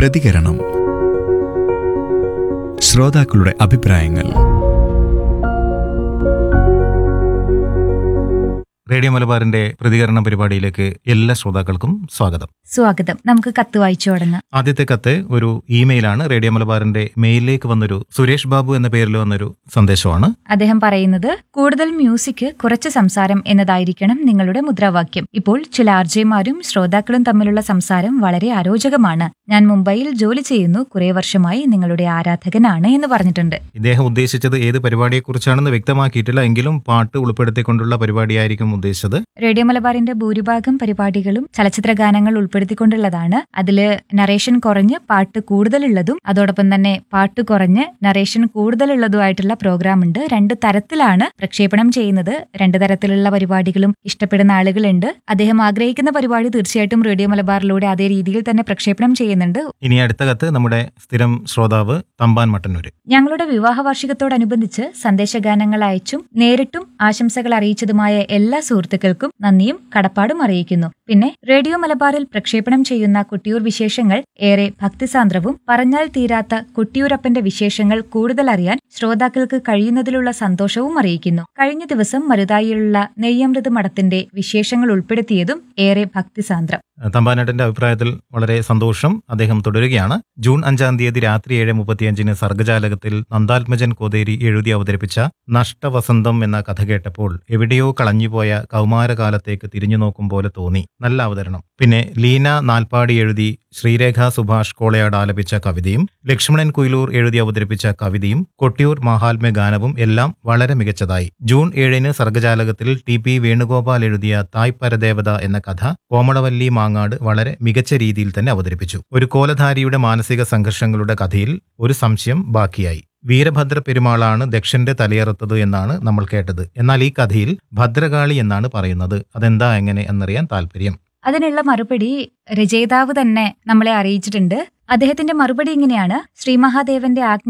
പ്രതികരണം ശ്രോതാക്കളുടെ അഭിപ്രായങ്ങൾ റേഡിയോ മലബാറിന്റെ പ്രതികരണ പരിപാടിയിലേക്ക് എല്ലാ ശ്രോതാക്കൾക്കും സ്വാഗതം സ്വാഗതം നമുക്ക് കത്ത് വായിച്ചു തുടങ്ങാം ആദ്യത്തെ കത്ത് ഒരു ഇമെയിലാണ് റേഡിയോ മലബാറിന്റെ മെയിലിലേക്ക് വന്നൊരു സുരേഷ് ബാബു എന്ന പേരിൽ വന്നൊരു സന്ദേശമാണ് അദ്ദേഹം പറയുന്നത് കൂടുതൽ മ്യൂസിക് കുറച്ച് സംസാരം എന്നതായിരിക്കണം നിങ്ങളുടെ മുദ്രാവാക്യം ഇപ്പോൾ ചില ആർജെമാരും ശ്രോതാക്കളും തമ്മിലുള്ള സംസാരം വളരെ അരോചകമാണ് ഞാൻ മുംബൈയിൽ ജോലി ചെയ്യുന്നു കുറെ വർഷമായി നിങ്ങളുടെ ആരാധകനാണ് എന്ന് പറഞ്ഞിട്ടുണ്ട് ഇദ്ദേഹം ഉദ്ദേശിച്ചത് ഏത് പരിപാടിയെക്കുറിച്ചാണെന്ന് വ്യക്തമാക്കിയിട്ടില്ല എങ്കിലും പാട്ട് ഉൾപ്പെടുത്തിക്കൊണ്ടുള്ള പരിപാടിയായിരിക്കും ഉദ്ദേശിച്ചത് റേഡിയോ മലബാറിന്റെ ഭൂരിഭാഗം പരിപാടികളും ചലച്ചിത്ര ഗാനങ്ങൾ ഉൾപ്പെടുത്തിക്കൊണ്ടുള്ളതാണ് അതില് നറേഷൻ കുറഞ്ഞ് പാട്ട് കൂടുതലുള്ളതും അതോടൊപ്പം തന്നെ പാട്ട് കുറഞ്ഞ് നറേഷൻ കൂടുതലുള്ളതുമായിട്ടുള്ള പ്രോഗ്രാം ഉണ്ട് രണ്ട് തരത്തിലാണ് പ്രക്ഷേപണം ചെയ്യുന്നത് രണ്ട് തരത്തിലുള്ള പരിപാടികളും ഇഷ്ടപ്പെടുന്ന ആളുകളുണ്ട് അദ്ദേഹം ആഗ്രഹിക്കുന്ന പരിപാടി തീർച്ചയായിട്ടും റേഡിയോ മലബാറിലൂടെ അതേ രീതിയിൽ തന്നെ പ്രക്ഷേപണം ചെയ്യുന്നുണ്ട് ഇനി അടുത്ത കത്ത് നമ്മുടെ സ്ഥിരം ശ്രോതാവ് തമ്പാൻ മട്ടന്നൂര് ഞങ്ങളുടെ വിവാഹ വാർഷികത്തോടനുബന്ധിച്ച് സന്ദേശഗാനങ്ങൾ അയച്ചും നേരിട്ടും ആശംസകൾ അറിയിച്ചതുമായ എല്ലാ സുഹൃത്തുക്കൾക്കും നന്ദിയും കടപ്പാടും അറിയിക്കുന്നു പിന്നെ റേഡിയോ മലബാറിൽ പ്രക്ഷേപണം ചെയ്യുന്ന കുട്ടിയൂർ വിശേഷങ്ങൾ ഏറെ ഭക്തിസാന്ദ്രവും പറഞ്ഞാൽ തീരാത്ത കുട്ടിയൂരപ്പന്റെ വിശേഷങ്ങൾ കൂടുതൽ അറിയാൻ ശ്രോതാക്കൾക്ക് കഴിയുന്നതിലുള്ള സന്തോഷവും അറിയിക്കുന്നു കഴിഞ്ഞ ദിവസം മരുതായിലുള്ള നെയ്യമൃത് മഠത്തിന്റെ വിശേഷങ്ങൾ ഉൾപ്പെടുത്തിയതും ഏറെ ഭക്തിസാന്ദ്രം തമ്പാനേട്ടന്റെ അഭിപ്രായത്തിൽ വളരെ സന്തോഷം അദ്ദേഹം തുടരുകയാണ് ജൂൺ അഞ്ചാം തീയതി രാത്രി ഏഴ് മുപ്പത്തിയഞ്ചിന് സർഗജാലകത്തിൽ നന്ദാത്മജൻ കോതേരി എഴുതി അവതരിപ്പിച്ച നഷ്ടവസന്തം എന്ന കഥ കേട്ടപ്പോൾ എവിടെയോ കളഞ്ഞുപോയ കൗമാരകാലത്തേക്ക് തിരിഞ്ഞു നോക്കും പോലെ തോന്നി നല്ല അവതരണം പിന്നെ ലീന നാൽപ്പാടി എഴുതി ശ്രീരേഖ സുഭാഷ് കോളയാട് ആലപിച്ച കവിതയും ലക്ഷ്മണൻ കുയിലൂർ എഴുതി അവതരിപ്പിച്ച കവിതയും കൊട്ടിയൂർ മഹാത്മ്യ ഗാനവും എല്ലാം വളരെ മികച്ചതായി ജൂൺ ഏഴിന് സർഗജാലകത്തിൽ ടി പി വേണുഗോപാൽ എഴുതിയ തായ് പരദേവത എന്ന കഥ കോമളവല്ലി മാങ്ങാട് വളരെ മികച്ച രീതിയിൽ തന്നെ അവതരിപ്പിച്ചു ഒരു കോലധാരിയുടെ മാനസിക സംഘർഷങ്ങളുടെ കഥയിൽ ഒരു സംശയം ബാക്കിയായി വീരഭദ്ര പെരുമാളാണ് ദക്ഷന്റെ തലയറുത്തത് എന്നാണ് നമ്മൾ കേട്ടത് എന്നാൽ ഈ കഥയിൽ ഭദ്രകാളി എന്നാണ് പറയുന്നത് അതെന്താ എങ്ങനെ എന്നറിയാൻ താല്പര്യം അതിനുള്ള മറുപടി രചയിതാവ് തന്നെ നമ്മളെ അറിയിച്ചിട്ടുണ്ട് അദ്ദേഹത്തിന്റെ മറുപടി ഇങ്ങനെയാണ് ശ്രീ മഹാദേവന്റെ ആജ്ഞ